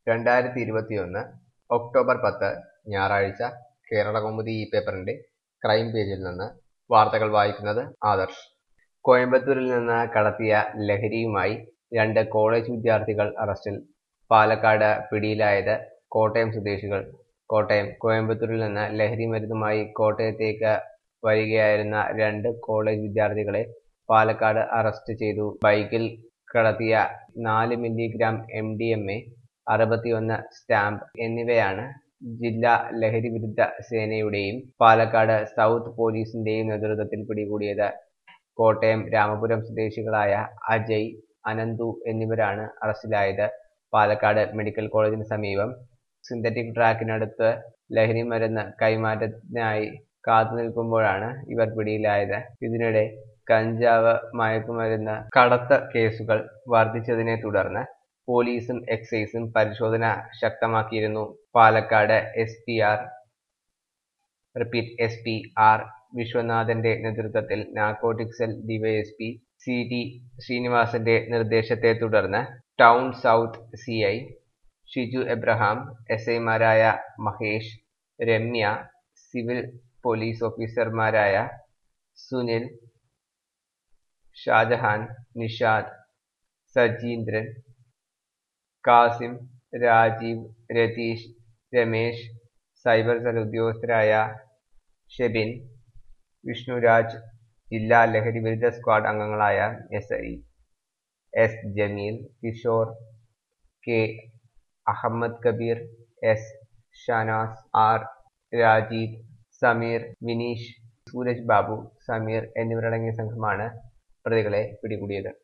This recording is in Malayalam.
രണ്ടായിരത്തി ഇരുപത്തിയൊന്ന് ഒക്ടോബർ പത്ത് ഞായറാഴ്ച കേരളകൗമുദി ഈ പേപ്പറിന്റെ ക്രൈം പേജിൽ നിന്ന് വാർത്തകൾ വായിക്കുന്നത് ആദർശ് കോയമ്പത്തൂരിൽ നിന്ന് കടത്തിയ ലഹരിയുമായി രണ്ട് കോളേജ് വിദ്യാർത്ഥികൾ അറസ്റ്റിൽ പാലക്കാട് പിടിയിലായത് കോട്ടയം സ്വദേശികൾ കോട്ടയം കോയമ്പത്തൂരിൽ നിന്ന് ലഹരി മരുന്നുമായി കോട്ടയത്തേക്ക് വരികയായിരുന്ന രണ്ട് കോളേജ് വിദ്യാർത്ഥികളെ പാലക്കാട് അറസ്റ്റ് ചെയ്തു ബൈക്കിൽ കടത്തിയ നാല് milligram M D M A അറുപത്തിയൊന്ന് സ്റ്റാമ്പ് എന്നിവയാണ് ജില്ലാ ലഹരി വിരുദ്ധ സേനയുടെയും പാലക്കാട് സൗത്ത് പോലീസിന്റെയും നേതൃത്വത്തിൽ പിടികൂടിയത് കോട്ടയം രാമപുരം സ്വദേശികളായ അജയ് അനന്തു എന്നിവരാണ് അറസ്റ്റിലായത് പാലക്കാട് മെഡിക്കൽ കോളേജിന് സമീപം സിന്തറ്റിക് ട്രാക്കിനടുത്ത് ലഹരി മരുന്ന് കൈമാറ്റത്തിനായി കാത്തു നിൽക്കുമ്പോഴാണ് ഇവർ പിടിയിലായത് ഇതിനിടെ കഞ്ചാവ് മയക്കുമരുന്ന് കടത്ത് കേസുകൾ വർദ്ധിച്ചതിനെ തുടർന്ന് പോലീസും എക്സൈസും പരിശോധന ശക്തമാക്കിയിരുന്നു Palakkad S P R repeat S P R വിശ്വനാഥന്റെ നേതൃത്വത്തിൽ narcotic cell DYSP C T ശ്രീനിവാസന്റെ നിർദ്ദേശത്തെ തുടർന്ന് town south C I Shiju Abraham S ഐമാരായ മഹേഷ് രമ്യ സിവിൽ പോലീസ് ഓഫീസർമാരായ സുനിൽ ഷാജഹാൻ നിഷാദ് സജീന്ദ്രൻ കാസിം രാജീവ് രതീഷ് രമേശ് സൈബർ സെൽ ഉദ്യോഗസ്ഥരായ ഷെബിൻ വിഷ്ണുരാജ് ജില്ലാ ലഹരി വിരുദ്ധ സ്ക്വാഡ് അംഗങ്ങളായ S I S Jameel Kishore K Ahammed Kabeer S Shanas R Rajeev Sameer Vineesh Sooraj Babu Sameer എന്നിവരടങ്ങിയ സംഘമാണ് പ്രതികളെ പിടികൂടിയത്